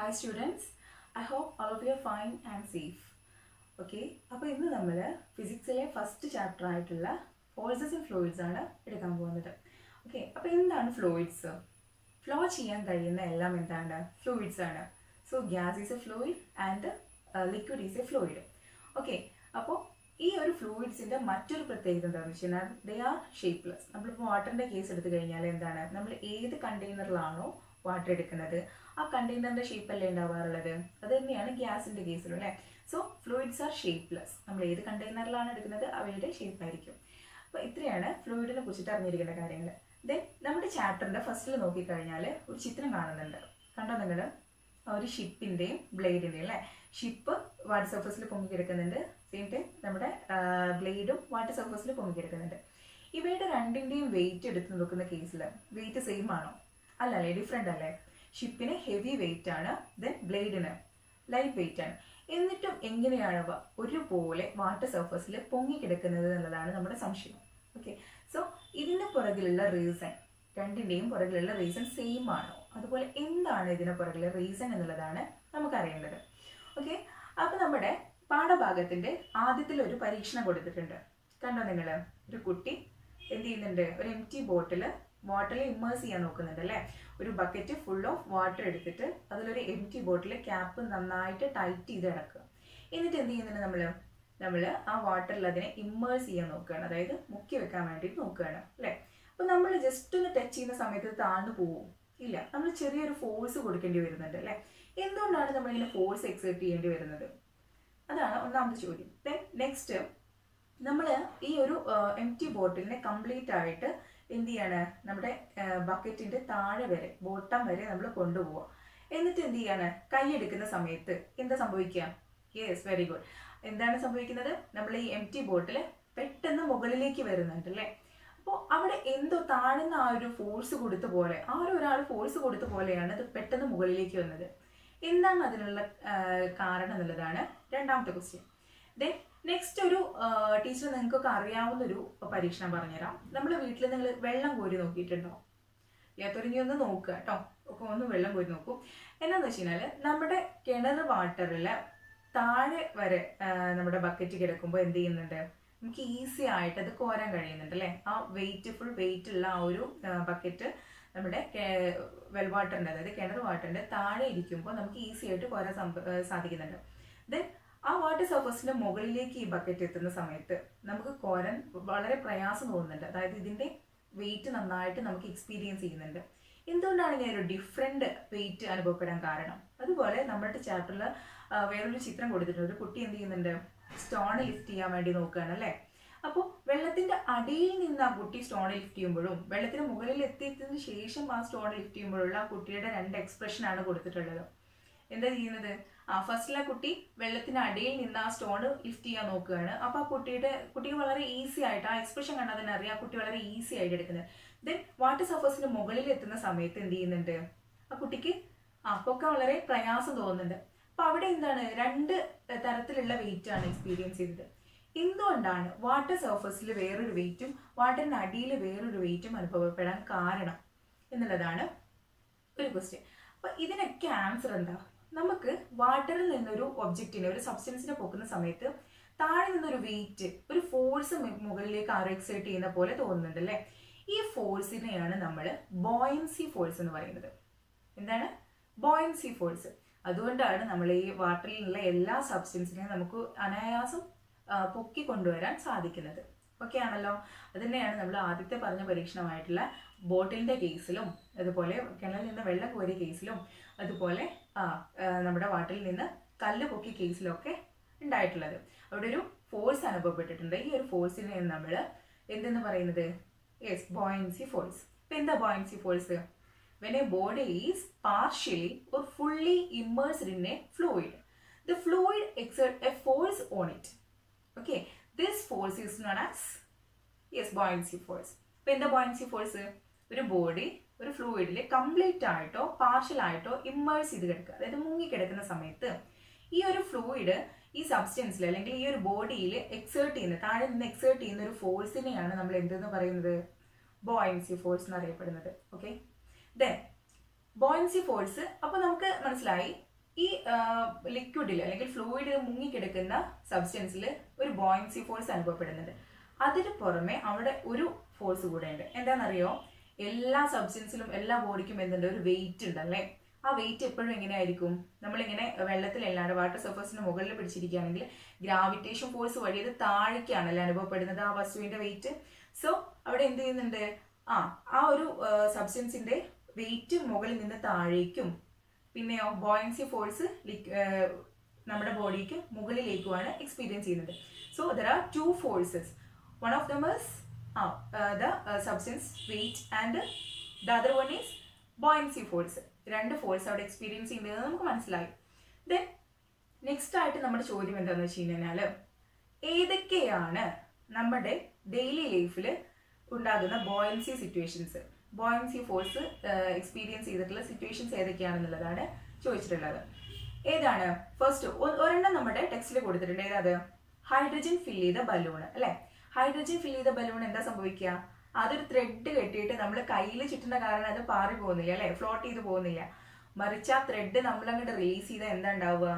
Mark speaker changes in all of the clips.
Speaker 1: Hi students, I hope all of you are fine and safe. Okay അപ്പോൾ ഇന്ന് നമ്മൾ ഫിസിക്സിലെ ഫസ്റ്റ് ചാപ്റ്റർ ആയിട്ടുള്ള ഫോഴ്സസ് ആൻഡ് ഫ്ലൂയിഡ്സ് ആണ് എടുക്കാൻ പോകുന്നത് ഓക്കെ അപ്പോൾ എന്താണ് ഫ്ലൂയിഡ്സ് ഫ്ലോ ചെയ്യാൻ കഴിയുന്ന എല്ലാം എന്താണ് ഫ്ലൂയിഡ്സ് ആണ് so gas is a fluid and liquid is a fluid okay അപ്പോൾ ഈ ഒരു ഫ്ലൂയിഡ്സിൻ്റെ മറ്റൊരു പ്രത്യേകത എന്താണെന്ന് വെച്ച് കഴിഞ്ഞാൽ ദേ ആർ ഷേപ്പ്ലെസ് നമ്മളിപ്പോൾ വാട്ടറിൻ്റെ കേസ് എടുത്തു കഴിഞ്ഞാൽ എന്താണ് നമ്മൾ ഏത് കണ്ടെയ്നറിലാണോ വാട്ടർ എടുക്കുന്നത് ആ കണ്ടെയ്നറിൻ്റെ ഷേപ്പല്ലേ ഉണ്ടാവാറുള്ളത് അത് തന്നെയാണ് ഗ്യാസിൻ്റെ കേസിലും അല്ലേ സോ ഫ്ലൂയിഡ്സ് ആർ ഷേപ്പ്ലെസ് നമ്മൾ ഏത് കണ്ടെയ്നറിലാണ് എടുക്കുന്നത് അവയുടെ ഷേപ്പ് ആയിരിക്കും അപ്പോൾ ഇത്രയാണ് ഫ്ലൂയിഡിനെ കുറിച്ചിട്ട് അറിഞ്ഞിരിക്കേണ്ട കാര്യങ്ങൾ ദെൻ നമ്മുടെ ചാപ്റ്ററിൻ്റെ ഫസ്റ്റിൽ നോക്കിക്കഴിഞ്ഞാൽ ഒരു ചിത്രം കാണുന്നുണ്ട് കണ്ടോ നിങ്ങൾ ഒരു ഷിപ്പിൻ്റെയും ബ്ലേഡിൻ്റെയും അല്ലേ ഷിപ്പ് വാട്ടർ സർഫസിൽ പൊങ്ങി കിടക്കുന്നുണ്ട് സെയിം ടൈം നമ്മുടെ ബ്ലേഡും വാട്ടർ സർഫസിൽ പൊങ്ങി കിടക്കുന്നുണ്ട് ഇവയുടെ രണ്ടിൻ്റെയും വെയിറ്റ് എടുത്ത് നോക്കുന്ന കേസിൽ വെയിറ്റ് സെയിം ആണോ അല്ല അല്ലേ ഡിഫറെൻ്റ് അല്ലേ ഷിപ്പിന് ഹെവി വെയിറ്റ് ആണ് ദെൻ ബ്ലേഡിന് ലൈറ്റ് വെയിറ്റ് ആണ് എന്നിട്ടും എങ്ങനെയാണ് അവ ഒരുപോലെ വാട്ടർ സർഫസിൽ പൊങ്ങിക്കിടക്കുന്നത് എന്നുള്ളതാണ് നമ്മുടെ സംശയം ഓക്കെ സോ ഇതിന് പുറകിലുള്ള റീസൺ രണ്ടിൻ്റെയും പുറകിലുള്ള റീസൺ സെയിം ആണോ അതുപോലെ എന്താണ് ഇതിന് പുറകിലെ റീസൺ എന്നുള്ളതാണ് നമുക്കറിയേണ്ടത് ഓക്കെ അപ്പോൾ നമ്മുടെ പാഠഭാഗത്തിൻ്റെ ആദ്യത്തിൽ ഒരു പരീക്ഷണം കൊടുത്തിട്ടുണ്ട് കണ്ടോ നിങ്ങൾ ഒരു കുട്ടി എന്ത് ചെയ്യുന്നുണ്ട് ഒരു എം ടി ബോട്ടിൽ വാട്ടറിൽ ഇമ്മേഴ്സ് ചെയ്യാൻ നോക്കുന്നുണ്ട് അല്ലേ ഒരു ബക്കറ്റ് ഫുൾ ഓഫ് വാട്ടർ എടുത്തിട്ട് അതിലൊരു എം ടി ബോട്ടിൽ ക്യാപ്പ് നന്നായിട്ട് ടൈറ്റ് ചെയ്ത് ഇടക്കുക എന്നിട്ട് എന്ത് ചെയ്യുന്നുണ്ട് നമ്മൾ നമ്മൾ ആ വാട്ടറിൽ അതിനെ ഇമ്മേഴ്സ് ചെയ്യാൻ നോക്കുകയാണ് അതായത് മുക്കി വെക്കാൻ വേണ്ടിയിട്ട് നോക്കുകയാണ് അല്ലേ അപ്പോൾ നമ്മൾ ജസ്റ്റ് ഒന്ന് ടച്ച് ചെയ്യുന്ന സമയത്ത് താഴ്ന്നു പോവും ഇല്ല നമ്മൾ ചെറിയൊരു ഫോഴ്സ് കൊടുക്കേണ്ടി വരുന്നുണ്ട് അല്ലേ എന്തുകൊണ്ടാണ് നമ്മളിങ്ങനെ ഫോഴ്സ് എക്സേർട്ട് ചെയ്യേണ്ടി വരുന്നത് അതാണ് ഒന്നാമത്തെ ചോദ്യം ദെൻ നെക്സ്റ്റ് നമ്മൾ ഈ ഒരു എം ടി ബോട്ടിലിനെ കംപ്ലീറ്റ് ആയിട്ട് എന്ത് ചെയ്യാണ് നമ്മുടെ ബക്കറ്റിന്റെ താഴെ വരെ ബോട്ടം വരെ നമ്മൾ കൊണ്ടുപോവുക എന്നിട്ട് എന്ത് ചെയ്യാണ് കൈ എടുക്കുന്ന സമയത്ത് എന്താ സംഭവിക്കുക യെസ് വെരി ഗുഡ് എന്താണ് സംഭവിക്കുന്നത് നമ്മൾ ഈ എം ടി ബോട്ടിൽ പെട്ടെന്ന് മുകളിലേക്ക് വരുന്നുണ്ട് അല്ലേ അപ്പോൾ അവിടെ എന്തോ താഴ്ന്ന ആ ഒരു ഫോഴ്സ് കൊടുത്ത പോലെ ആ ഒരു ഒരാൾ ഫോഴ്സ് കൊടുത്ത പോലെയാണ് ഇത് പെട്ടെന്ന് മുകളിലേക്ക് വന്നത് എന്താണ് അതിനുള്ള കാരണം എന്നുള്ളതാണ് രണ്ടാമത്തെ ക്വസ്റ്റ്യൻ ദെൻ നെക്സ്റ്റ് ഒരു ടീച്ചർ നിങ്ങൾക്കൊക്കെ അറിയാവുന്ന ഒരു പരീക്ഷണം പറഞ്ഞുതരാം നമ്മൾ വീട്ടിൽ നിങ്ങൾ വെള്ളം കോരി നോക്കിയിട്ടുണ്ടോ യാത്തൊരുങ്ങി ഒന്ന് നോക്കുക കേട്ടോ ഒക്കെ ഒന്ന് വെള്ളം കോരി നോക്കൂ എന്നാന്ന് വെച്ച് കഴിഞ്ഞാൽ നമ്മുടെ കിണർ വാട്ടറിൽ താഴെ വരെ നമ്മുടെ ബക്കറ്റ് കിടക്കുമ്പോൾ എന്ത് ചെയ്യുന്നുണ്ട് നമുക്ക് ഈസി ആയിട്ട് അത് കോരാൻ കഴിയുന്നുണ്ട് അല്ലേ ആ വെയിറ്റ് ഫുൾ വെയിറ്റ് ഉള്ള ആ ഒരു ബക്കറ്റ് നമ്മുടെ വെൽ വാട്ടറിൻ്റെ അതായത് കിണർ വാട്ടറിൻ്റെ താഴെ ഇരിക്കുമ്പോൾ നമുക്ക് ഈസി ആയിട്ട് കോരാൻ സാധിക്കുന്നുണ്ട് ദെൻ ആ വാട്ടർ സർഫസിന്റെ മുകളിലേക്ക് ഈ ബക്കറ്റ് എത്തുന്ന സമയത്ത് നമുക്ക് കോരൻ വളരെ പ്രയാസം തോന്നുന്നുണ്ട് അതായത് ഇതിന്റെ വെയിറ്റ് നന്നായിട്ട് നമുക്ക് എക്സ്പീരിയൻസ് ചെയ്യുന്നുണ്ട് എന്തുകൊണ്ടാണ് ഇങ്ങനെ ഒരു ഡിഫറെന്റ് വെയിറ്റ് അനുഭവപ്പെടാൻ കാരണം അതുപോലെ നമ്മുടെ ചാപ്റ്ററിൽ വേറൊരു ചിത്രം കൊടുത്തിട്ടുണ്ട് ഒരു കുട്ടി എന്ത് ചെയ്യുന്നുണ്ട് സ്റ്റോൺ ലിഫ്റ്റ് ചെയ്യാൻ വേണ്ടി നോക്കുകയാണ് അല്ലേ അപ്പോൾ വെള്ളത്തിന്റെ അടിയിൽ നിന്ന് ആ കുട്ടി സ്റ്റോൺ ലിഫ്റ്റ് ചെയ്യുമ്പോഴും വെള്ളത്തിന് മുകളിൽ എത്തിയതിന് ശേഷം ആ സ്റ്റോൺ ലിഫ്റ്റ് ചെയ്യുമ്പോഴുള്ള ആ കുട്ടിയുടെ രണ്ട് എക്സ്പ്രഷനാണ് കൊടുത്തിട്ടുള്ളത് എന്താ ചെയ്യുന്നത് ആ ഫസ്റ്റിലെ കുട്ടി വെള്ളത്തിന് അടിയിൽ നിന്ന് ആ സ്റ്റോൺ ലിഫ്റ്റ് ചെയ്യാൻ നോക്കുകയാണ് അപ്പോൾ ആ കുട്ടിയുടെ കുട്ടിക്ക് വളരെ ഈസി ആയിട്ട് ആ എക്സ്പ്രഷൻ കണ്ടാൽ തന്നെ അറിയാം ആ കുട്ടി വളരെ ഈസി ആയിട്ട് എടുക്കുന്നത് ദെൻ വാട്ടർ സർഫസിന് മുകളിൽ എത്തുന്ന സമയത്ത് എന്ത് ചെയ്യുന്നുണ്ട് ആ കുട്ടിക്ക് അപ്പൊക്കെ വളരെ പ്രയാസം തോന്നുന്നുണ്ട് അപ്പൊ അവിടെ എന്താണ് രണ്ട് തരത്തിലുള്ള വെയിറ്റ് ആണ് എക്സ്പീരിയൻസ് ചെയ്തത് എന്തുകൊണ്ടാണ് വാട്ടർ സർഫസിൽ വേറൊരു വെയിറ്റും വാട്ടറിന് അടിയിൽ വേറൊരു വെയിറ്റും അനുഭവപ്പെടാൻ കാരണം എന്നുള്ളതാണ് ഒരു ക്വസ്റ്റ്യൻ അപ്പൊ ഇതിനൊക്കെ ആൻസർ എന്താ നമുക്ക് വാട്ടറിൽ നിന്നൊരു ഒബ്ജക്റ്റിനെ ഒരു സബ്സ്റ്റൻസിനെ പൊക്കുന്ന സമയത്ത് താഴെ നിന്നൊരു വെയിറ്റ് ഒരു ഫോഴ്സ് മുകളിലേക്ക് ആരോ എക്സേർട്ട് ചെയ്യുന്ന പോലെ തോന്നുന്നുണ്ട് അല്ലേ ഈ ഫോഴ്സിനെയാണ് നമ്മൾ ബോയൻസി ഫോഴ്സ് എന്ന് പറയുന്നത് എന്താണ് ബോയൻസി ഫോഴ്സ് അതുകൊണ്ടാണ് നമ്മൾ ഈ വാട്ടറിലുള്ള എല്ലാ സബ്സ്റ്റൻസിനെയും നമുക്ക് അനായാസം പൊക്കി കൊണ്ടുവരാൻ സാധിക്കുന്നത് ഓക്കെ ആണല്ലോ അത് തന്നെയാണ് നമ്മൾ ആദ്യത്തെ പറഞ്ഞ പരീക്ഷണമായിട്ടുള്ള ബോട്ടിലിന്റെ കേസിലും അതുപോലെ കിണറിൽ നിന്ന് വെള്ളം കോരിയ കേസിലും അതുപോലെ ആ നമ്മുടെ വാട്ടിൽ നിന്ന് കല്ല് പൊക്കിയ കേസിലൊക്കെ ഉണ്ടായിട്ടുള്ളത് അവിടെ ഒരു ഫോഴ്സ് അനുഭവപ്പെട്ടിട്ടുണ്ട് ഈ ഒരു ഫോഴ്സിനെ നമ്മൾ എന്തെന്ന് പറയുന്നത് യെസ് ബോയൻസി ഫോഴ്സ് ഇപ്പൊ എന്താ buoyancy force when a body is partially or fully immersed in a fluid the fluid exert a force on it okay this force is known as yes buoyancy force ഇപ്പൊ എന്താ buoyancy force ഒരു body ഒരു ഫ്ലൂയിഡിൽ complete ആയിട്ടോ partial ആയിട്ടോ immerse ചെയ്ത് കിടക്കുക അതായത് മുങ്ങി കിടക്കുന്ന സമയത്ത് ഈ ഒരു ഫ്ലൂയിഡ് ഈ സബ്സ്റ്റൻസിൽ അല്ലെങ്കിൽ ഈ ഒരു ബോഡിയിൽ എക്സേർട്ട് ചെയ്യുന്ന താഴെ നിന്ന് എക്സേർട്ട് ചെയ്യുന്ന ഒരു ഫോഴ്സിനെയാണ് നമ്മൾ എന്തെന്ന് പറയുന്നത് ബോയൻസി ഫോഴ്സ് എന്ന് അറിയപ്പെടുന്നത് ഓക്കെ ദെൻ ബോയൻസി ഫോഴ്സ് അപ്പോൾ നമുക്ക് മനസ്സിലായി ഈ ലിക്വിഡിൽ അല്ലെങ്കിൽ ഫ്ലൂയിഡിൽ മുങ്ങിക്കിടക്കുന്ന സബ്സ്റ്റൻസിൽ ഒരു ബോയിൻസി ഫോഴ്സ് അനുഭവപ്പെടുന്നുണ്ട് അതിന് പുറമെ അവിടെ ഒരു ഫോഴ്സ് കൂടെ ഉണ്ട് എന്താണെന്നറിയോ എല്ലാ സബ്സ്റ്റൻസിലും എല്ലാ ബോഡിക്കും എന്തുണ്ട് ഒരു വെയിറ്റ് ഉണ്ട് അല്ലേ ആ വെയിറ്റ് എപ്പോഴും എങ്ങനെയായിരിക്കും നമ്മളിങ്ങനെ വെള്ളത്തിലല്ലാണ്ട് വാട്ടർ സർഫസിന് മുകളിൽ പിടിച്ചിരിക്കുകയാണെങ്കിൽ ഗ്രാവിറ്റേഷൻ ഫോഴ്സ് വഴി അത് താഴേക്കാണല്ലേ അനുഭവപ്പെടുന്നത് ആ വസ്തുവിന്റെ വെയിറ്റ് സോ അവിടെ എന്ത് ചെയ്യുന്നുണ്ട് ആ ആ ഒരു സബ്സ്റ്റൻസിന്റെ വെയിറ്റ് മുകളിൽ നിന്ന് താഴേക്കും പിന്നെയോ ബോയൻസി ഫോഴ്സ് നമ്മുടെ ബോഡിക്ക് മുകളിലേക്കുമാണ് എക്സ്പീരിയൻസ് ചെയ്യുന്നത് so there are two forces one of them is the substance weight and the other one is buoyancy force രണ്ട് ഫോഴ്സ് അവിടെ എക്സ്പീരിയൻസ് ചെയ്യുന്നത് നമുക്ക് മനസ്സിലായി ദെൻ നെക്സ്റ്റ് ആയിട്ട് നമ്മുടെ ചോദ്യം എന്താണെന്ന് വെച്ച് കഴിഞ്ഞാൽ ഏതൊക്കെയാണ് നമ്മുടെ ഡെയിലി ലൈഫിൽ ഉണ്ടാകുന്ന buoyancy situations buoyancy force experience ചെയ്തിട്ടുള്ള സിറ്റുവേഷൻസ് ഏതൊക്കെയാണെന്നുള്ളതാണ് ചോദിച്ചിട്ടുള്ളത് ഏതാണ് ഫസ്റ്റ് ഒരെണ്ണം നമ്മുടെ ടെക്സ്റ്റിൽ കൊടുത്തിട്ടുണ്ട് ഏതാത് ഹൈഡ്രജൻ ഫിൽ ചെയ്ത ബലൂൺ അല്ലെ ഹൈഡ്രജൻ ഫിൽ ചെയ്ത ബലൂൺ എന്താ സംഭവിക്കുക അതൊരു ത്രെഡ് കെട്ടിയിട്ട് നമ്മൾ കയ്യിൽ ചുറ്റുന്ന കാരണം അത് പാറി പോകുന്നില്ല അല്ലെ ഫ്ലോട്ട് ചെയ്ത് പോകുന്നില്ല മറിച്ച് ആ ത്രെഡ് നമ്മൾ അങ്ങോട്ട് റിലീസ് ചെയ്താൽ എന്താ ഉണ്ടാവുക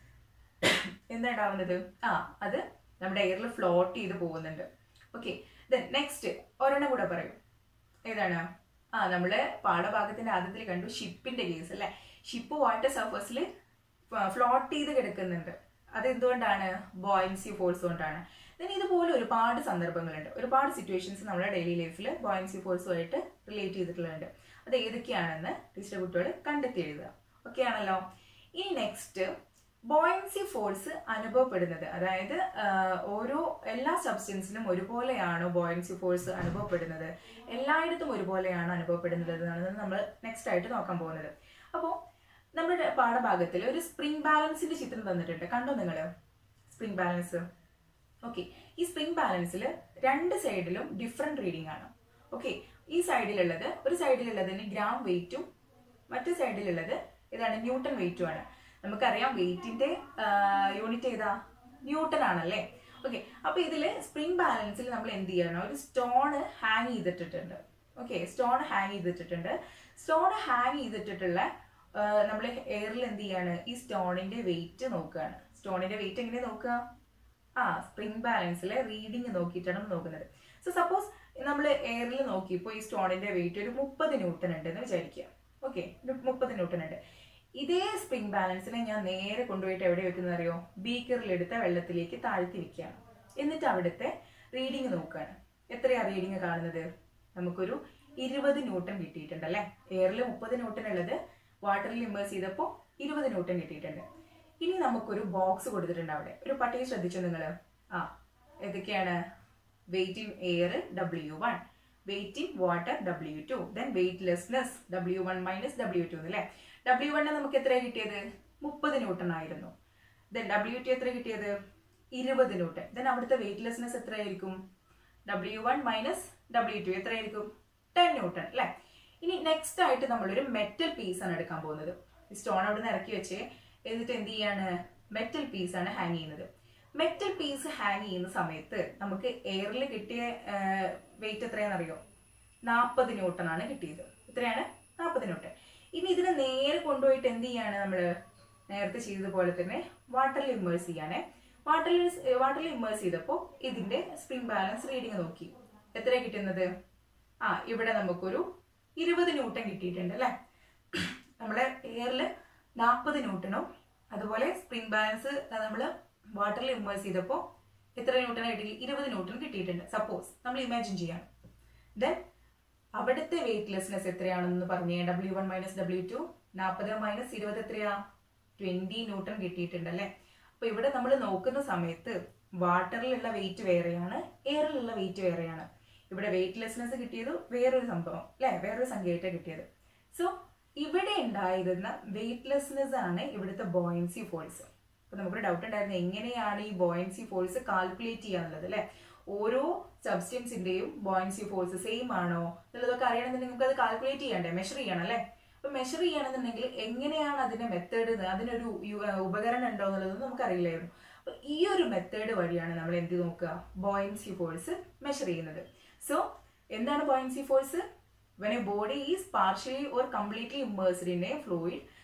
Speaker 1: എന്താ ഉണ്ടാവുന്നത് ആ അത് നമ്മുടെ എയറിൽ ഫ്ലോട്ട് ചെയ്ത് പോകുന്നുണ്ട് ഓക്കെ ദെൻ നെക്സ്റ്റ് ഒരെണ്ണം കൂടെ പറയും ഏതാണ് ആ നമ്മള് പാഠഭാഗത്തിന്റെ ആദ്യത്തിൽ കണ്ടു ഷിപ്പിന്റെ കേസ് അല്ലെ ഷിപ്പ് വാട്ടർ സർഫസിൽ ഫ്ലോട്ട് ചെയ്ത് കിടക്കുന്നുണ്ട് അത് എന്തുകൊണ്ടാണ് ബോയിൻസി ഫോഴ്സ് കൊണ്ടാണ് ദെൻ ഇതുപോലെ ഒരുപാട് സന്ദർഭങ്ങളുണ്ട് ഒരുപാട് സിറ്റുവേഷൻസ് നമ്മുടെ ഡെയിലി ലൈഫിൽ ബോയിൻസി ഫോഴ്സുമായിട്ട് റിലേറ്റ് ചെയ്തിട്ടുള്ളതുണ്ട് അത് ഏതൊക്കെയാണെന്ന് ടീച്ചർ കുട്ടികൾ കണ്ടെത്തി എഴുതുക ഓക്കെ ആണല്ലോ ഇനി നെക്സ്റ്റ് ബോയിൻസി ഫോഴ്സ് അനുഭവപ്പെടുന്നത് അതായത് ഓരോ എല്ലാ സബ്സ്റ്റൻസിനും ഒരുപോലെയാണോ ബോയിൻസി ഫോഴ്സ് അനുഭവപ്പെടുന്നത് എല്ലായിടത്തും ഒരുപോലെയാണോ അനുഭവപ്പെടുന്നത് എന്നാണ് നമ്മൾ നെക്സ്റ്റ് ആയിട്ട് നോക്കാൻ പോകുന്നത് അപ്പോൾ നമ്മുടെ പാഠഭാഗത്തിൽ ഒരു സ്പ്രിംഗ് ബാലൻസിന്റെ ചിത്രം തന്നിട്ടുണ്ട് കണ്ടോ നിങ്ങൾ സ്പ്രിംഗ് ബാലൻസ് ഓക്കെ ഈ സ്പ്രിംഗ് ബാലൻസിൽ രണ്ട് സൈഡിലും ഡിഫറെന്റ് റീഡിംഗ് ആണ് ഓക്കെ ഈ സൈഡിലുള്ളത് ഒരു സൈഡിലുള്ളതിന് ഗ്രാം വെയിറ്റും മറ്റു സൈഡിലുള്ളത് ഇതാണ് ന്യൂട്ടൺ വെയിറ്റും ആണ് നമുക്കറിയാം വെയിറ്റിന്റെ യൂണിറ്റ് ഏതാ ന്യൂട്ടൺ ആണല്ലേ ഓക്കെ അപ്പൊ ഇതില് സ്പ്രിംഗ് ബാലൻസിൽ നമ്മൾ എന്ത് ചെയ്യണം ഒരു സ്റ്റോൺ ഹാങ് ചെയ്തിട്ടിട്ടുണ്ട് ഓക്കെ സ്റ്റോൺ ഹാങ് ചെയ്തിട്ടിട്ടുണ്ട് സ്റ്റോൺ ഹാങ് ചെയ്തിട്ടിട്ടുള്ള നമ്മൾ എയറിൽ എന്ത് ചെയ്യാണ് ഈ സ്റ്റോണിന്റെ വെയിറ്റ് നോക്കുകയാണ് സ്റ്റോണിന്റെ വെയിറ്റ് എങ്ങനെ നോക്കുക ആ സ്പ്രിംഗ് ബാലൻസിലെ റീഡിങ് നോക്കിയിട്ടാണ് നോക്കുന്നത് സോ സപ്പോസ് നമ്മൾ എയറിൽ നോക്കിയപ്പോൾ ഈ സ്റ്റോണിന്റെ വെയിറ്റ് ഒരു മുപ്പത് ന്യൂട്ടൺ ഉണ്ട് എന്ന് വിചാരിക്കുക ഓക്കെ മുപ്പത് ന്യൂട്ടൺ ഉണ്ട് ഇതേ സ്പ്രിംഗ് ബാലൻസിനെ ഞാൻ നേരെ കൊണ്ടുപോയിട്ട് എവിടെ വെക്കുന്നത് അറിയോ ബീക്കറിലെടുത്ത വെള്ളത്തിലേക്ക് താഴ്ത്തി വെക്കുകയാണ് എന്നിട്ട് അവിടുത്തെ റീഡിങ് നോക്കുകയാണ് എത്രയാ റീഡിങ് കാണുന്നത് നമുക്കൊരു ഇരുപത് ന്യൂട്ടൺ കിട്ടിയിട്ടുണ്ട് അല്ലേ എയറിൽ മുപ്പത് ന്യൂട്ടൺ ഉള്ളത് വാട്ടറിൽ ഇമേഴ്സ് ചെയ്തപ്പോൾ ഇരുപത് ന്യൂട്ടൺ കിട്ടിയിട്ടുണ്ട് ഇനി നമുക്കൊരു ബോക്സ് കൊടുത്തിട്ടുണ്ട് അവിടെ ഒരു പട്ടിക ശ്രദ്ധിച്ചോ നിങ്ങൾ ആ ഏതൊക്കെയാണ് weight in air W one weight in water W two then weightlessness W one minus W two അല്ലേ ഡബ്ല്യു വണ്ണ് നമുക്ക് എത്ര കിട്ടിയത് മുപ്പത് ന്യൂട്ടൺ ആയിരുന്നു ദെൻ ഡബ്ല്യു ടു എത്ര കിട്ടിയത് ഇരുപത് ന്യൂട്ടൺ ദെൻ അവിടുത്തെ വെയിറ്റ്ലെസ്നെസ് എത്രയായിരിക്കും W one minus W two എത്രയായിരിക്കും ടെൻ ന്യൂട്ടൺ അല്ലേ ഇനി നെക്സ്റ്റ് ആയിട്ട് നമ്മളൊരു മെറ്റൽ പീസ് ആണ് എടുക്കാൻ പോകുന്നത് സ്റ്റോൺ അവിടെ നിന്ന് ഇറക്കി വെച്ച് എന്നിട്ട് എന്ത് ചെയ്യാണ് മെറ്റൽ പീസ് ആണ് ഹാങ് ചെയ്യുന്നത് മെറ്റൽ പീസ് ഹാങ് ചെയ്യുന്ന സമയത്ത് നമുക്ക് എയറിൽ കിട്ടിയ വെയിറ്റ് എത്രയാണെന്നറിയോ നാൽപ്പത് ന്യൂട്ടൺ ആണ് കിട്ടിയത് എത്രയാണ് നാൽപ്പത് ന്യൂട്ടൺ ഇനി ഇതിനെ നേരെ കൊണ്ടുപോയിട്ട് എന്ത് ചെയ്യാണ് നമ്മൾ നേരത്തെ ചെയ്തതുപോലെ തന്നെ വാട്ടറിൽ ഇമ്മേഴ്സ് ചെയ്യാണ് വാട്ടറിൽ വാട്ടറിൽ ഇമ്മേഴ്സ് ചെയ്തപ്പോൾ ഇതിന്റെ സ്പ്രിംഗ് ബാലൻസ് റീഡിങ് നോക്കി എത്ര കിട്ടുന്നത് ആ ഇവിടെ നമുക്കൊരു ഇരുപത് ന്യൂട്ടൺ കിട്ടിയിട്ടുണ്ട് അല്ലേ നമ്മുടെ എയറിൽ നാൽപ്പത് ന്യൂട്ടണും അതുപോലെ സ്പ്രിംഗ് ബാലൻസ് നമ്മൾ വാട്ടറിൽ ഇമ്മേഴ്സ് ചെയ്തപ്പോൾ എത്ര ന്യൂട്ടൺ കിട്ടി ഇരുപത് ന്യൂട്ടൺ കിട്ടിയിട്ടുണ്ട് സപ്പോസ് നമ്മൾ ഇമാജിൻ ചെയ്യാണ് ദെൻ അവിടുത്തെ വെയിറ്റ്ലെസ്നെസ് എത്രയാണെന്ന് പറഞ്ഞേ W one minus W two നാൽപ്പത് മൈനസ് ഇരുപത് എത്രയാ ട്വന്റി ന്യൂട്ടൺ കിട്ടിയിട്ടുണ്ട് അല്ലേ അപ്പൊ ഇവിടെ നമ്മൾ നോക്കുന്ന സമയത്ത് വാട്ടറിലുള്ള വെയിറ്റ് വേറെയാണ് എയറിലുള്ള വെയിറ്റ് വേറെയാണ് ഇവിടെ വെയിറ്റ്ലെസ്നെസ് കിട്ടിയത് വേറൊരു സംഭവം അല്ലേ വേറൊരു സംഖ്യയായിട്ട് കിട്ടിയത് സോ ഇവിടെ ഉണ്ടായിരുന്ന വെയിറ്റ്ലെസ്നെസ് ആണ് ഇവിടുത്തെ ബോയൻസി ഫോഴ്സ് അപ്പൊ നമുക്കൊരു ഡൗട്ട് ഉണ്ടായിരുന്നു എങ്ങനെയാണ് ഈ ബോയൻസി ഫോഴ്സ് കാൽക്കുലേറ്റ് ചെയ്യാന്നുള്ളത് അല്ലെ ഓരോ സബ്സ്റ്റൻസിന്റെയും ബോയൻസി ഫോഴ്സ് സെയിം ആണോ എന്നുള്ളതൊക്കെ അറിയണമെന്നുണ്ടെങ്കിൽ നമുക്ക് അത് കാൽക്കുലേറ്റ് ചെയ്യണ്ടേ മെഷർ ചെയ്യണം അല്ലെ അപ്പൊ മെഷർ ചെയ്യണമെന്നുണ്ടെങ്കിൽ എങ്ങനെയാണ് അതിന്റെ മെത്തേഡ് അതിനൊരു യു- ഏർ ഉപകരണം ഉണ്ടോ എന്നുള്ളത് നമുക്ക് അറിയില്ലായിരുന്നു അപ്പൊ ഈ ഒരു മെത്തേഡ് വഴിയാണ് നമ്മൾ എന്ത് നോക്കുക ബോയൻസി ഫോഴ്സ് മെഷർ ചെയ്യുന്നത് സോ എന്താണ് buoyancy force when a body is partially or completely immersed in a fluid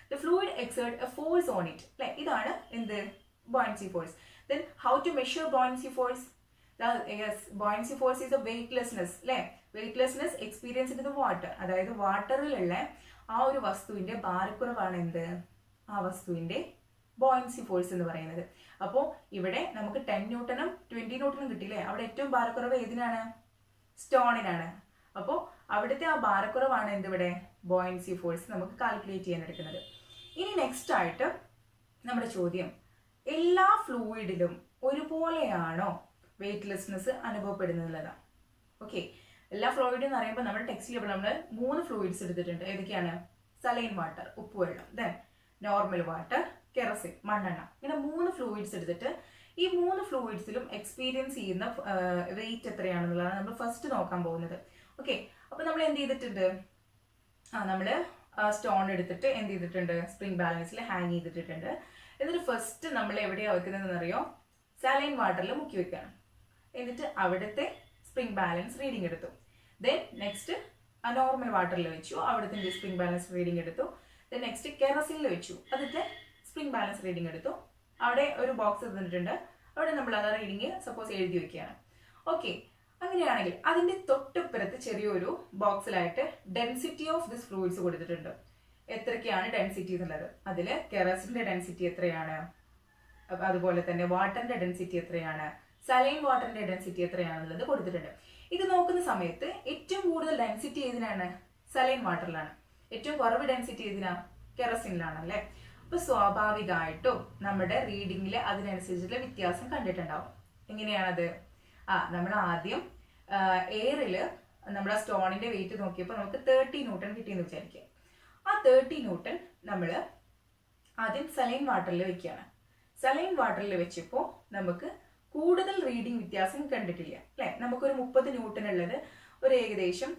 Speaker 1: the fluid exert a force on it അല്ലെ ഇതാണ് എന്ത് buoyancy force then how to measure buoyancy force yes buoyancy force is a weightlessness അല്ലെ weightlessness experience in the water അതായത് വാട്ടറിലുള്ള ആ ഒരു വസ്തുവിന്റെ ഭാരക്കുറവാണ് എന്ത് ആ വസ്തുവിന്റെ ബോയൻസി ഫോഴ്സ് എന്ന് പറയുന്നത് അപ്പോൾ ഇവിടെ നമുക്ക് ടെൻ ന്യൂട്ടനും ട്വന്റി ന്യൂട്ടനും കിട്ടിയില്ലേ അവിടെ ഏറ്റവും ഭാരക്കുറവ് ഏതിനാണ് സ്റ്റോണിനാണ് അപ്പോൾ അവിടുത്തെ ആ ഭാരക്കുറവാണ് എന്തിവിടെ ബോയൻസി ഫോഴ്സ് നമുക്ക് കാൽക്കുലേറ്റ് ചെയ്യാൻ എടുക്കുന്നത് ഇനി നെക്സ്റ്റ് ആയിട്ട് നമ്മുടെ ചോദ്യം എല്ലാ ഫ്ലൂയിഡിലും ഒരുപോലെയാണോ വെയിറ്റ്ലെസ്നെസ് അനുഭവപ്പെടുന്നുള്ളതാണ് ഓക്കെ എല്ലാ ഫ്ലൂയിഡ് എന്ന് പറയുമ്പോൾ നമ്മുടെ ടെക്സ്റ്റിൽ നമ്മൾ മൂന്ന് ഫ്ലൂയിഡ്സ് എടുത്തിട്ടുണ്ട് ഏതൊക്കെയാണ് സലൈൻ വാട്ടർ ഉപ്പുവെള്ളം ദെൻ നോർമൽ വാട്ടർ കെറസിൻ മണ്ണെണ്ണ ഇങ്ങനെ മൂന്ന് ഫ്ലൂയിഡ്സ് എടുത്തിട്ട് ഈ മൂന്ന് ഫ്ലൂയിഡ്സിലും എക്സ്പീരിയൻസ് ചെയ്യുന്ന വെയിറ്റ് എത്രയാണെന്നുള്ളതാണ് നമ്മൾ ഫസ്റ്റ് നോക്കാൻ പോകുന്നത് ഓക്കെ അപ്പോൾ നമ്മൾ എന്ത് ചെയ്തിട്ടുണ്ട് ആ നമ്മൾ സ്റ്റോൺ എടുത്തിട്ട് എന്ത് ചെയ്തിട്ടുണ്ട് സ്പ്രിംഗ് ബാലൻസിൽ ഹാങ് ചെയ്തിട്ടുണ്ട് എന്നിട്ട് ഫസ്റ്റ് നമ്മൾ എവിടെയാണ് വെക്കുന്നതെന്ന് അറിയോ സാലൈൻ വാട്ടറിൽ മുക്കി വെക്കുകയാണ് എന്നിട്ട് അവിടുത്തെ സ്പ്രിംഗ് ബാലൻസ് റീഡിംഗ് എടുത്തു ദെൻ നെക്സ്റ്റ് നോർമൽ വാട്ടറിൽ വെച്ചു അവിടുത്തെ സ്പ്രിംഗ് ബാലൻസ് റീഡിംഗ് എടുത്തു ദെൻ നെക്സ്റ്റ് കെറസിനിൽ വെച്ചു അതിന്റെ സ്പ്രിംഗ് ബാലൻസ് റീഡിംഗ് എടുത്തു അവിടെ ഒരു ബോക്സ് തന്നിട്ടുണ്ട് അവിടെ നമ്മൾ അത് റീഡിംഗ് സപ്പോസ് എഴുതി വെക്കുകയാണ് ഓക്കെ അങ്ങനെയാണെങ്കിൽ അതിന്റെ തൊട്ടിപ്പുറത്ത് ചെറിയൊരു ബോക്സിലായിട്ട് ഡെൻസിറ്റി ഓഫ് ദിസ് ഫ്ലൂയിഡ്സ് കൊടുത്തിട്ടുണ്ട് എത്രയ്ക്കാണ് ഡെൻസിറ്റി എന്നുള്ളത് അതിൽ കെറസിന്റെ ഡെൻസിറ്റി എത്രയാണ് അപ്പൊ അതുപോലെ തന്നെ വാട്ടറിന്റെ ഡെൻസിറ്റി എത്രയാണ് സലൈൻ വാട്ടറിന്റെ ഡെൻസിറ്റി എത്രയാണെന്നുള്ളത് കൊടുത്തിട്ടുണ്ട് ഇത് നോക്കുന്ന സമയത്ത് ഏറ്റവും കൂടുതൽ ഡെൻസിറ്റി ഏതിനാണ് സലൈൻ വാട്ടറിലാണ് ഏറ്റവും കുറവ് ഡെൻസിറ്റി ഏതിനാ കെറസിനിലാണ് അല്ലേ അപ്പൊ സ്വാഭാവികമായിട്ടും നമ്മുടെ റീഡിങ്ങിൽ അതിനനുസരിച്ചുള്ള വ്യത്യാസം കണ്ടിട്ടുണ്ടാവും എങ്ങനെയാണത് ആ നമ്മൾ ആദ്യം എയറിൽ നമ്മുടെ സ്റ്റോണിന്റെ വെയിറ്റ് നോക്കിയപ്പോൾ നമുക്ക് തേർട്ടി ന്യൂട്ടൺ കിട്ടിയെന്ന് വിചാരിക്കുക ആ തേർട്ടി ന്യൂട്ടൺ നമ്മൾ ആദ്യം സലൈൻ വാട്ടറിൽ വെക്കുകയാണ് സലൈൻ വാട്ടറിൽ വെച്ചപ്പോൾ നമുക്ക് കൂടുതൽ റീഡിംഗ് വ്യത്യാസം കണ്ടിട്ടില്ല അല്ലെ നമുക്കൊരു മുപ്പത് ന്യൂട്ടൺ ഉള്ളത് ഒരു ഏകദേശം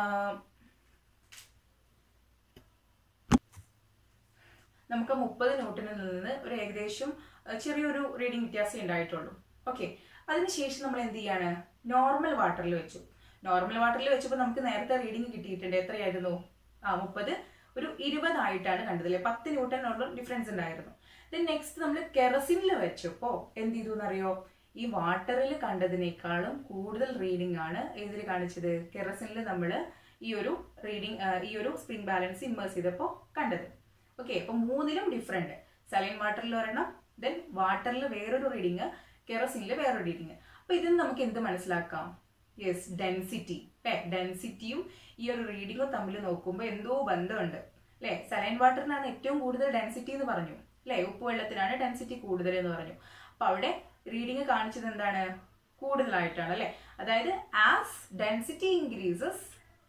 Speaker 1: നമുക്ക് മുപ്പത് ന്യൂട്ടണിൽ നിന്ന് ഒരു ഏകദേശം ചെറിയൊരു റീഡിംഗ് വ്യത്യാസം ഉണ്ടായിട്ടുള്ളൂ ഓക്കെ അതിനുശേഷം നമ്മൾ എന്ത് ചെയ്യാണ് നോർമൽ വാട്ടറിൽ വെച്ചു നോർമൽ വാട്ടറിൽ വെച്ചപ്പോൾ നമുക്ക് നേരത്തെ റീഡിംഗ് കിട്ടിയിട്ടുണ്ട് എത്രയായിരുന്നു ആ മുപ്പത് ഒരു ഇരുപതായിട്ടാണ് കണ്ടത് അല്ലെ പത്ത് ന്യൂട്ടനുള്ള ഡിഫറൻസ് ഉണ്ടായിരുന്നു ദെൻ നെക്സ്റ്റ് നമ്മൾ കെറസിനിൽ വെച്ചപ്പോൾ എന്ത് ചെയ്തു എന്നറിയോ ഈ വാട്ടറിൽ കണ്ടതിനേക്കാളും കൂടുതൽ റീഡിംഗ് ആണ് ഏതിൽ കാണിച്ചത് കെറസിനിൽ നമ്മൾ ഈ ഒരു റീഡിംഗ് ഈ ഒരു സ്പ്രിംഗ് ബാലൻസ് ഇമ്മേഴ്സ് ചെയ്തപ്പോൾ കണ്ടത് ഓക്കെ അപ്പൊ മൂന്നിലും ഡിഫറെന്റ് സലൈൻ വാട്ടറിൽ ഒരെണ്ണം ദെൻ വാട്ടറിൽ വേറൊരു റീഡിങ് കെറസിനിൽ വേറൊരു റീഡിങ് അപ്പൊ ഇതിന് നമുക്ക് എന്ത് മനസ്സിലാക്കാം യെസ് ഡെൻസിറ്റി അല്ലെ ഡെൻസിറ്റിയും ഈ ഒരു റീഡിങ്ങും തമ്മിൽ നോക്കുമ്പോൾ എന്തോ ബന്ധമുണ്ട് അല്ലെ സലൈൻ വാട്ടറിനാണ് ഏറ്റവും കൂടുതൽ ഡെൻസിറ്റി എന്ന് പറഞ്ഞു അല്ലെ ഉപ്പുവെള്ളത്തിനാണ് ഡെൻസിറ്റി കൂടുതൽ എന്ന് പറഞ്ഞു അപ്പൊ അവിടെ റീഡിങ് കാണിച്ചത് എന്താണ് കൂടുതലായിട്ടാണ് അല്ലെ അതായത് as density increases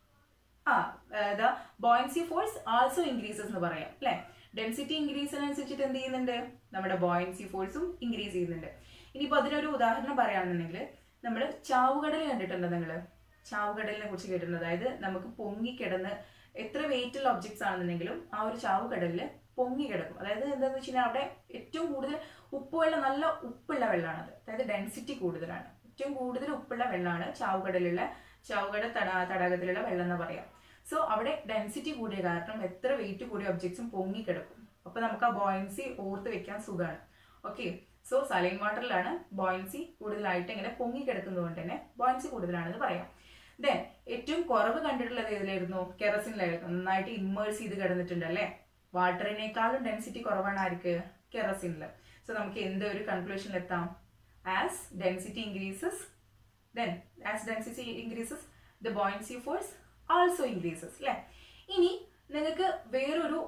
Speaker 1: ah the buoyancy force also increases എന്ന് പറയാം അല്ലെ ഡെൻസിറ്റി ഇൻക്രീസിനനുസരിച്ചിട്ട് എന്ത് ചെയ്യുന്നുണ്ട് നമ്മുടെ ബോയൻസി ഫോഴ്സും ഇൻക്രീസ് ചെയ്യുന്നുണ്ട് ഇനിയിപ്പോൾ അതിനൊരു ഉദാഹരണം പറയുകയാണെന്നുണ്ടെങ്കിൽ നമ്മൾ ചാവുകടൽ കണ്ടിട്ടുണ്ടോ നിങ്ങൾ ചാവുകടലിനെ കുറിച്ച് കേട്ടിട്ടുണ്ട് അതായത് നമുക്ക് പൊങ്ങിക്കിടന്ന് എത്ര വെയിറ്റുള്ള ഒബ്ജക്ട്സ് ആണെന്നുണ്ടെങ്കിലും ആ ഒരു ചാവുകടലിൽ പൊങ്ങി കിടക്കും അതായത് എന്താണെന്ന് വെച്ച് കഴിഞ്ഞാൽ അവിടെ ഏറ്റവും കൂടുതൽ ഉപ്പുവെള്ളം നല്ല ഉപ്പുള്ള വെള്ളമാണ് അത് അതായത് ഡെൻസിറ്റി കൂടുതലാണ് ഏറ്റവും കൂടുതൽ ഉപ്പുള്ള വെള്ളമാണ് ചാവുകടലുള്ള ചാവുകട തടാ തടാകത്തിലുള്ള വെള്ളം എന്ന് പറയാം സോ അവിടെ ഡെൻസിറ്റി കൂടിയ കാരണം എത്ര വെയിറ്റ് കൂടിയ ഒബ്ജക്ട്സും പൊങ്ങി കിടക്കും അപ്പൊ നമുക്ക് ആ ബോയൻസി ഓർത്ത് വെക്കാൻ സുഖമാണ് ഓക്കെ സോ സലൈൻ വാട്ടറിലാണ് ബോയൻസി കൂടുതലായിട്ട് ഇങ്ങനെ പൊങ്ങി കിടക്കുന്നത് കൊണ്ട് തന്നെ ബോയൻസി കൂടുതലാണെന്ന് പറയാം ദെൻ ഏറ്റവും കുറവ് കണ്ടിട്ടുള്ളത് ഏതിലായിരുന്നു കെറസിനിലായിരുന്നു നന്നായിട്ട് ഇമ്മേഴ്സ് ചെയ്ത് കിടന്നിട്ടുണ്ട് അല്ലേ വാട്ടറിനേക്കാളും ഡെൻസിറ്റി കുറവാണ് ആർക്ക് കെറസിനിൽ സോ നമുക്ക് എന്ത് ഒരു കൺക്ലൂഷനിൽ എത്താം as density increases then as density increases the buoyancy force also increases അല്ലേ ഇനി നിങ്ങൾക്ക് വേറൊരു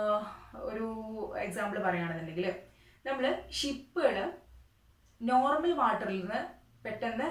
Speaker 1: ഒരു എക്സാമ്പിൾ പറയുകയാണെന്നുണ്ടെങ്കിൽ നമ്മൾ ഷിപ്പുകൾ നോർമൽ വാട്ടറിൽ നിന്ന് പെട്ടെന്ന്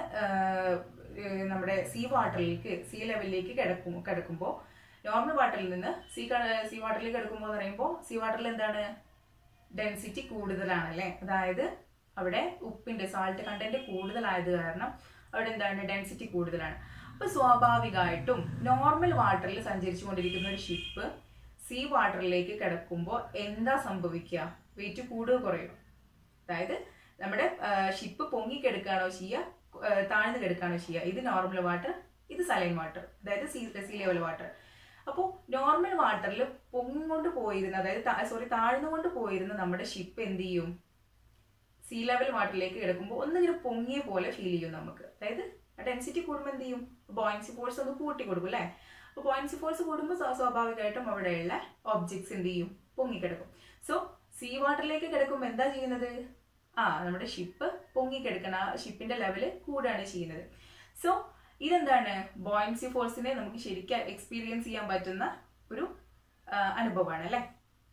Speaker 1: നമ്മുടെ സീ വാട്ടറിലേക്ക് സീ ലെവലിലേക്ക് കിടക്കും കിടക്കുമ്പോൾ നോർമൽ വാട്ടറിൽ നിന്ന് സീ സീ വാട്ടറിലേക്ക് കിടക്കുമ്പോൾ എന്ന് പറയുമ്പോൾ സീ വാട്ടറിൽ എന്താണ് ഡെൻസിറ്റി കൂടുതലാണ് അല്ലേ അതായത് അവിടെ ഉപ്പിന്റെ സാൾട്ട് കണ്ടന്റ് കൂടുതലായത് കാരണം അവിടെ എന്താണ് ഡെൻസിറ്റി കൂടുതലാണ് അപ്പൊ സ്വാഭാവികമായിട്ടും നോർമൽ വാട്ടറിൽ സഞ്ചരിച്ചു കൊണ്ടിരിക്കുന്ന ഒരു ഷിപ്പ് സീ വാട്ടറിലേക്ക് കിടക്കുമ്പോൾ എന്താ സംഭവിക്കുക വെയിറ്റ് കൂടുക കുറയും അതായത് നമ്മുടെ ഷിപ്പ് പൊങ്ങി കിടക്കുകയാണോ ചെയ്യുക താഴ്ന്നു കിടക്കുകയാണോ ചെയ്യുക ഇത് നോർമൽ വാട്ടർ ഇത് സലൈൻ വാട്ടർ അതായത് സീ സീ ലെവൽ വാട്ടർ അപ്പോൾ നോർമൽ വാട്ടറിൽ പൊങ്ങിക്കൊണ്ട് പോയിരുന്ന അതായത് സോറി താഴ്ന്നുകൊണ്ട് പോയിരുന്ന നമ്മുടെ ഷിപ്പ് എന്ത് ചെയ്യും സീ ലെവൽ വാട്ടറിലേക്ക് കിടക്കുമ്പോൾ ഒന്നിങ്ങനെ പൊങ്ങിയ പോലെ ഫീൽ ചെയ്യും നമുക്ക് അതായത് ഡെൻസിറ്റി കൂടുമ്പോൾ എന്ത് ചെയ്യും ബോയിൻസി ഫോഴ്സ് ഒന്ന് കൂട്ടി കൊടുക്കും അല്ലേ അപ്പോൾ ബോയിൻസി ഫോഴ്സ് കൂടുമ്പോൾ സ്വാ- സ്വാഭാവികമായിട്ടും അവിടെയുള്ള ഒബ്ജക്ട്സ് എന്ത് ചെയ്യും പൊങ്ങിക്കിടക്കും സോ സീ വാട്ടറിലേക്ക് കിടക്കുമ്പോൾ എന്താ ചെയ്യുന്നത് ആ നമ്മുടെ ഷിപ്പ് പൊങ്ങിക്കിടക്കണം ആ ഷിപ്പിന്റെ ലെവല് കൂടുകയാണ് ചെയ്യുന്നത് സോ ഇതെന്താണ് ബോയിൻസി ഫോഴ്സിനെ നമുക്ക് ശരിക്കും എക്സ്പീരിയൻസ് ചെയ്യാൻ പറ്റുന്ന ഒരു ആ, അനുഭവമാണ് അല്ലേ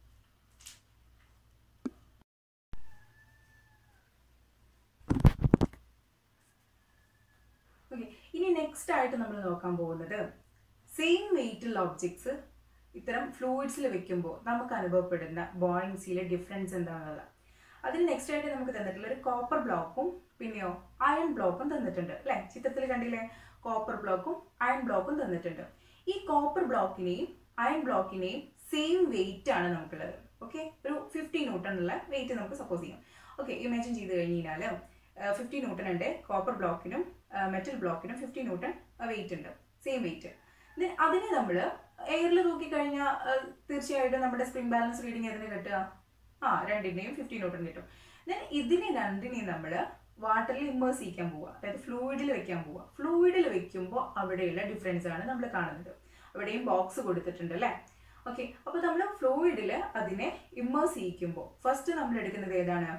Speaker 1: ഓക്കെ ഇനി നെക്സ്റ്റ് ആയിട്ട് നമ്മൾ നോക്കാൻ പോകുന്നത് സെയിം വെയിറ്റുള്ള ഒബ്ജക്ട്സ് ഇത്തരം ഫ്ലൂയിഡ്സിൽ വെക്കുമ്പോൾ നമുക്ക് അനുഭവപ്പെടുന്ന ബോയിൻസിയിലെ ഡിഫറൻസ് എന്താണെന്നുള്ള അതിന് നെക്സ്റ്റ് ആയിട്ട് നമുക്ക് തന്നിട്ടുള്ള ഒരു കോപ്പർ ബ്ലോക്കും പിന്നെയോ അയൺ ബ്ലോക്കും തന്നിട്ടുണ്ട് അല്ലേ ചിത്രത്തിൽ കണ്ടില്ലേ കോപ്പർ ബ്ലോക്കും അയൺ ബ്ലോക്കും തന്നിട്ടുണ്ട് ഈ കോപ്പർ ബ്ലോക്കിനെയും അയൺ ബ്ലോക്കിനെയും സെയിം വെയിറ്റ് ആണ് നമുക്കുള്ളത് ഓക്കെ ഒരു ഫിഫ്റ്റി ന്യൂട്ടൺ ഉള്ള വെയിറ്റ് നമുക്ക് സപ്പോസ് ചെയ്യാം ഓക്കെ ഇമാജിൻ ചെയ്ത് കഴിഞ്ഞാൽ ഫിഫ്റ്റി ന്യൂട്ടൺ ഉണ്ട് കോപ്പർ ബ്ലോക്കിനും മെറ്റൽ ബ്ലോക്കിനും ഫിഫ്റ്റി ന്യൂട്ടൺ വെയിറ്റ് ഉണ്ട് സെയിം വെയിറ്റ് അതിനെ നമ്മൾ എയറിൽ തൂക്കിക്കഴിഞ്ഞാൽ തീർച്ചയായിട്ടും നമ്മുടെ സ്പ്രിംഗ് ബാലൻസ് റീഡിങ് എതിന് കിട്ടുക ആ രണ്ടിൻ്റെയും ഫിഫ്റ്റി ന്യൂട്ടൺ കിട്ടും ദെൻ ഇതിനെ രണ്ടിനെയും നമ്മൾ വാട്ടറിൽ ഇമ്മേഴ്സ് ചെയ്യിക്കാൻ പോവുക അതായത് ഫ്ലൂയിഡിൽ വെക്കാൻ പോവുക ഫ്ലൂയിഡിൽ വെക്കുമ്പോൾ അവിടെയുള്ള ഡിഫറൻസ് ആണ് നമ്മൾ കാണുന്നത് അവിടെയും ബോക്സ് കൊടുത്തിട്ടുണ്ട് അല്ലേ ഓക്കെ അപ്പോൾ നമ്മൾ ഫ്ലൂയിഡിൽ അതിനെ ഇമ്മേഴ്സ് ചെയ്യിക്കുമ്പോൾ ഫസ്റ്റ് നമ്മൾ എടുക്കുന്നത് ഏതാണ്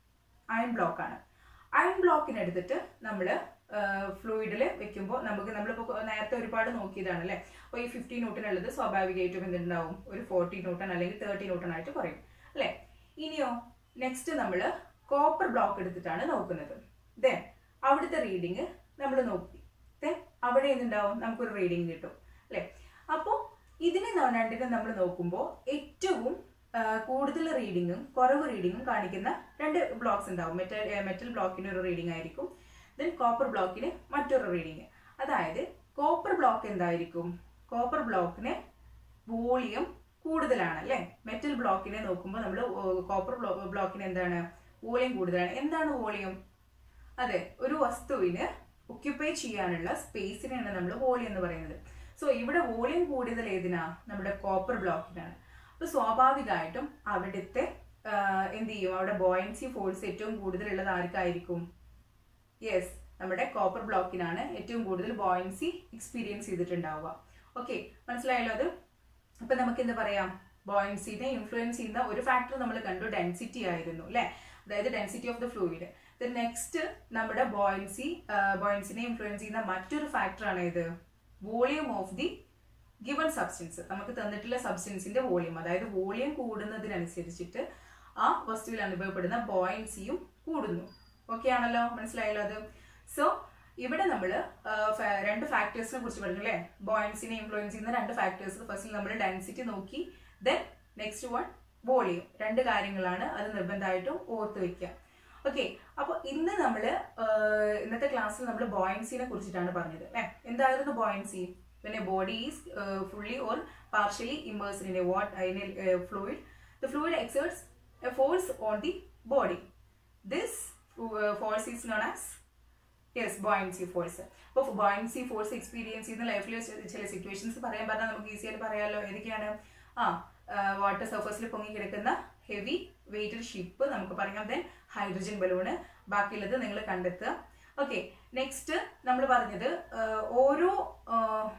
Speaker 1: അയൺ ബ്ലോക്ക് ആണ് അയൺ ബ്ലോക്കിന് എടുത്തിട്ട് നമ്മൾ ഫ്ലൂയിഡിൽ വെക്കുമ്പോൾ നമുക്ക് നമ്മളിപ്പോൾ നേരത്തെ ഒരുപാട് നോക്കിയതാണ് അല്ലേ അപ്പോൾ ഈ ഫിഫ്റ്റി ന്യൂട്ടൺ ഉള്ളത് സ്വാഭാവികമായിട്ടും എന്തുണ്ടാവും ഒരു ഫോർട്ടി ന്യൂട്ടൺ അല്ലെങ്കിൽ തേർട്ടി ന്യൂട്ടൺ ആയിട്ട് കുറയും അല്ലേ ഇനിയോ നെക്സ്റ്റ് നമ്മൾ കോപ്പർ ബ്ലോക്ക് എടുത്തിട്ടാണ് നോക്കുന്നത് ദെൻ അവിടുത്തെ റീഡിങ് നമ്മൾ നോക്കി ദെൻ അവിടെ എന്തുണ്ടാവും നമുക്കൊരു റീഡിങ് കിട്ടും അല്ലേ അപ്പോൾ ഇതിനെ ന- രണ്ടിനും നമ്മൾ നോക്കുമ്പോൾ ഏറ്റവും ആ, കൂടുതൽ റീഡിങ്ങും കുറവ് റീഡിങ്ങും കാണിക്കുന്ന രണ്ട് ബ്ലോക്സ് ഉണ്ടാവും മെറ്റൽ മെറ്റൽ ബ്ലോക്കിന് ഒരു റീഡിംഗ് ആയിരിക്കും ദെൻ കോപ്പർ ബ്ലോക്കിന് മറ്റൊരു റീഡിങ് അതായത് കോപ്പർ ബ്ലോക്ക് എന്തായിരിക്കും കോപ്പർ ബ്ലോക്കിന് വോളിയം കൂടുതലാണ് അല്ലേ മെറ്റൽ ബ്ലോക്കിനെ നോക്കുമ്പോൾ നമ്മൾ കോപ്പർ ബ്ലോക്കിന് എന്താണ് വോളിയം കൂടുതലാണ് എന്താണ് വോളിയം അതെ ഒരു വസ്തുവിന് ഒക്യുപ്പൈ ചെയ്യാനുള്ള സ്പേസിനെയാണ് നമ്മൾ വോളിയം എന്ന് പറയുന്നത് സോ ഇവിടെ വോളിയം കൂടുതൽ ഏതിനാ നമ്മുടെ കോപ്പർ ബ്ലോക്കിനാണ് അപ്പൊ സ്വാഭാവികമായിട്ടും അവിടുത്തെ ആ, എന്ത് ചെയ്യും അവിടെ ബോയൻസി ഫോഴ്സ് ഏറ്റവും കൂടുതലുള്ളത് ആർക്കായിരിക്കും യെസ് നമ്മുടെ കോപ്പർ ബ്ലോക്കിനാണ് ഏറ്റവും കൂടുതൽ ബോയൻസി എക്സ്പീരിയൻസ് ചെയ്തിട്ടുണ്ടാവുക ഓക്കെ മനസ്സിലായല്ലോ അത് അപ്പൊ നമുക്ക് എന്താ പറയാം ബോയൻസിനെ ഇൻഫ്ലുവൻസ് ചെയ്യുന്ന ഒരു ഫാക്ടർ നമ്മൾ കണ്ടു ഡെൻസിറ്റി ആയിരുന്നു അല്ലെ അതായത് density of the fluid next നമ്മുടെ ബോയൻസി ബോയൻസിനെ ഇൻഫ്ലുവൻസ് ചെയ്യുന്ന മറ്റൊരു ഫാക്ടറാണ് ഇത് volume of the given substance നമുക്ക് തന്നിട്ടുള്ള സബ്സ്റ്റൻസിന്റെ വോളിയം അതായത് വോളിയം കൂടുന്നതിനനുസരിച്ചിട്ട് ആ വസ്തുവിൽ അനുഭവപ്പെടുന്ന ബോയൻസിയും കൂടുന്നു ഓക്കെ ആണല്ലോ മനസ്സിലായല്ലോ അത് സോ ഇവിടെ നമ്മൾ രണ്ട് ഫാക്ടേഴ്സിനെ കുറിച്ച് പറഞ്ഞു അല്ലേ ബോയൻസിനെ ഇൻഫ്ലുവൻസ് ചെയ്യുന്ന രണ്ട് ഫാക്ടേഴ്സ് ഫസ്റ്റിൽ നമ്മൾ ഡെൻസിറ്റി നോക്കി ദെൻ നെക്സ്റ്റ് വൺ വോളിയം രണ്ട് കാര്യങ്ങളാണ് അത് നിർബന്ധമായിട്ടും ഓർത്ത് വെക്കുക ഓക്കെ അപ്പോൾ ഇന്ന് നമ്മൾ ഇന്നത്തെ ക്ലാസ്സിൽ നമ്മൾ ബോയൻസിനെ കുറിച്ചിട്ടാണ് പറഞ്ഞത് അല്ലേ എന്തായിരുന്നു buoyancy when a body is uh, fully or partially immersed in a what in a uh, fluid the fluid exerts a force on the body this uh, force is known as yes buoyancy force അപ്പോൾ buoyancy force experience ചെയ്യുന്ന ലൈഫിൽ ചില situations പറയാൻ പറഞ്ഞാൽ നമുക്ക് easy ആയിട്ട് പറയാമല്ലോ ഏതൊക്കെയാണ് ആ വാട്ടർ സർഫസിൽ പൊങ്ങി കിടക്കുന്ന ഹെവി വെയിറ്റഡ് ഷിപ്പ് നമുക്ക് പറയാം ദെൻ ഹൈഡ്രജൻ ബലൂണ് ബാക്കിയുള്ളത് നിങ്ങൾ കണ്ടെത്തുക ഓക്കെ നെക്സ്റ്റ് നമ്മൾ പറഞ്ഞത് ആ, ഓരോ ആ,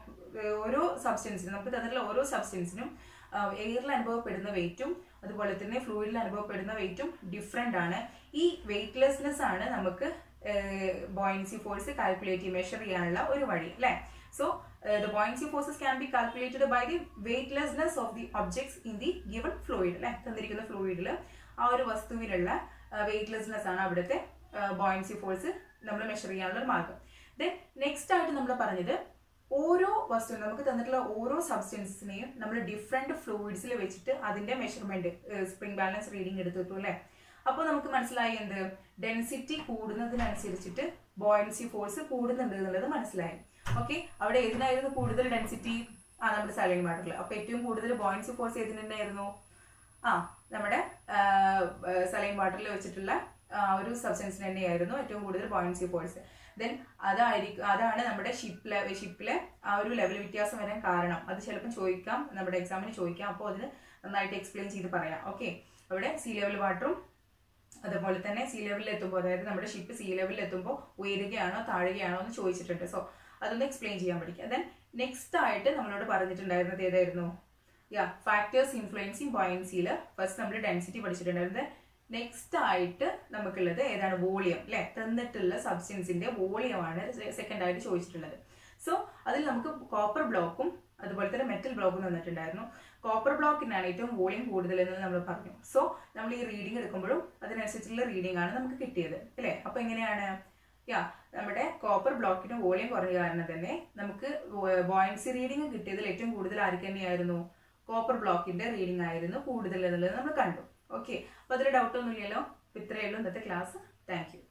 Speaker 1: ഓരോ സബ്സ്റ്റൻസിനും നമുക്ക് തന്നിട്ടുള്ള ഓരോ സബ്സ്റ്റൻസിനും എയറിൽ അനുഭവപ്പെടുന്ന വെയിറ്റും അതുപോലെ തന്നെ ഫ്ലൂയിഡിൽ അനുഭവപ്പെടുന്ന വെയിറ്റും ഡിഫറെൻ്റ് ആണ് ഈ വെയിറ്റ്ലെസ്നെസ് ആണ് നമുക്ക് ബോയിൻസി ഫോഴ്സ് കാൽക്കുലേറ്റ് മെഷർ ചെയ്യാനുള്ള ഒരു വഴി അല്ലേ so the buoyancy forces can be calculated by the weightlessness of the objects in the given fluid അല്ലേ തന്നിരിക്കുന്ന ഫ്ലൂയിഡിൽ ആ ഒരു വസ്തുവിനുള്ള വെയിറ്റ്ലെസ്നെസ് ആണ് അവിടുത്തെ ബോയിൻസി ഫോഴ്സ് നമ്മൾ മെഷർ ചെയ്യാനുള്ള ഒരു മാർഗം ദെൻ നെക്സ്റ്റ് ആയിട്ട് നമ്മൾ പറഞ്ഞത് ഓരോ വസ്തു നമുക്ക് തന്നിട്ടുള്ള ഓരോ സബ്സ്റ്റൻസിനെയും നമ്മൾ ഡിഫറെൻറ്റ് ഫ്ലൂയിഡ്സിൽ വെച്ചിട്ട് അതിന്റെ മെഷർമെന്റ് സ്പ്രിംഗ് ബാലൻസ് റീഡിംഗ് എടുത്തിട്ടു അല്ലേ അപ്പോൾ നമുക്ക് മനസ്സിലായി എന്ത് ഡെൻസിറ്റി കൂടുന്നതിനനുസരിച്ചിട്ട് ബോയൻസി ഫോഴ്സ് കൂടുന്നുണ്ട് എന്നുള്ളത് മനസ്സിലായി ഓക്കെ അവിടെ ഏതിനായിരുന്നു കൂടുതൽ ഡെൻസിറ്റി ആ നമ്മുടെ സലൈൻ വാട്ടറിൽ അപ്പോൾ ഏറ്റവും കൂടുതൽ ബോയൻസി ഫോഴ്സ് ഏതിനുണ്ടായിരുന്നു ആ നമ്മുടെ സലൈൻ വാട്ടറിൽ വെച്ചിട്ടുള്ള ആ ഒരു സബ്സ്റ്റൻസിന് തന്നെയായിരുന്നു ഏറ്റവും കൂടുതൽ പോയിന്റ്സി ഫോഴ്സ് ദെൻ അതായിരിക്കും അതാണ് നമ്മുടെ ഷിപ്പിലെ ഷിപ്പിലെ ആ ഒരു ലെവൽ വ്യത്യാസം വരാൻ കാരണം അത് ചിലപ്പോൾ ചോദിക്കാം നമ്മുടെ എക്സാമിന് ചോദിക്കാം അപ്പോൾ അതിന് നന്നായിട്ട് എക്സ്പ്ലെയിൻ ചെയ്ത് പറയാം ഓക്കെ അവിടെ സീ ലെവൽ വാട്ടറും അതുപോലെ തന്നെ സീ ലെവലിൽ എത്തുമ്പോൾ അതായത് നമ്മുടെ ഷിപ്പ് സീ ലെവലിൽ എത്തുമ്പോൾ ഉയരുകയാണോ താഴുകയാണോ എന്ന് ചോദിച്ചിട്ടുണ്ട് സോ അതൊന്ന് എക്സ്പ്ലെയിൻ ചെയ്യാൻ പഠിക്കുക ദെൻ നെക്സ്റ്റ് ആയിട്ട് നമ്മളോട് പറഞ്ഞിട്ടുണ്ടായിരുന്നത് ഏതായിരുന്നു യാ ഫാക്ടേഴ്സ് ഇൻഫ്ലുവൻസിങ് പോയിന്റ്സിയിൽ ഫസ്റ്റ് നമ്മൾ ഡെൻസിറ്റി പഠിച്ചിട്ടുണ്ടായിരുന്നത് നെക്സ്റ്റ് ആയിട്ട് നമുക്കുള്ളത് ഏതാണ് വോളിയം അല്ലെ തന്നിട്ടുള്ള സബ്സ്റ്റൻസിന്റെ വോളിയമാണ് സെക്കൻഡ് ആയിട്ട് ചോദിച്ചിട്ടുള്ളത് സോ അതിൽ നമുക്ക് കോപ്പർ ബ്ലോക്കും അതുപോലെ തന്നെ മെറ്റൽ ബ്ലോക്കും തന്നിട്ടുണ്ടായിരുന്നു കോപ്പർ ബ്ലോക്കിനാണ് ഏറ്റവും വോളിയം കൂടുതൽ എന്ന് നമ്മൾ പറഞ്ഞു സോ നമ്മൾ ഈ റീഡിംഗ് എടുക്കുമ്പോഴും അതിനനുസരിച്ചുള്ള റീഡിംഗ് ആണ് നമുക്ക് കിട്ടിയത് അല്ലേ അപ്പൊ എങ്ങനെയാണ് യാ നമ്മുടെ കോപ്പർ ബ്ലോക്കിന് വോളിയം കുറഞ്ഞ കാരണം തന്നെ നമുക്ക് ബോയിൻസി റീഡിംഗ് കിട്ടിയതിൽ ഏറ്റവും കൂടുതൽ ആർക്ക് തന്നെയായിരുന്നു കോപ്പർ ബ്ലോക്കിന്റെ റീഡിംഗ് ആയിരുന്നു കൂടുതൽ എന്നുള്ളത് നമ്മൾ കണ്ടു ഓക്കെ അപ്പൊ അതിൽ ഡൗട്ട് ഒന്നുമില്ലല്ലോ അപ്പൊ ഇത്രയേ ഉള്ളൂ ഇന്നത്തെ ക്ലാസ് താങ്ക് യു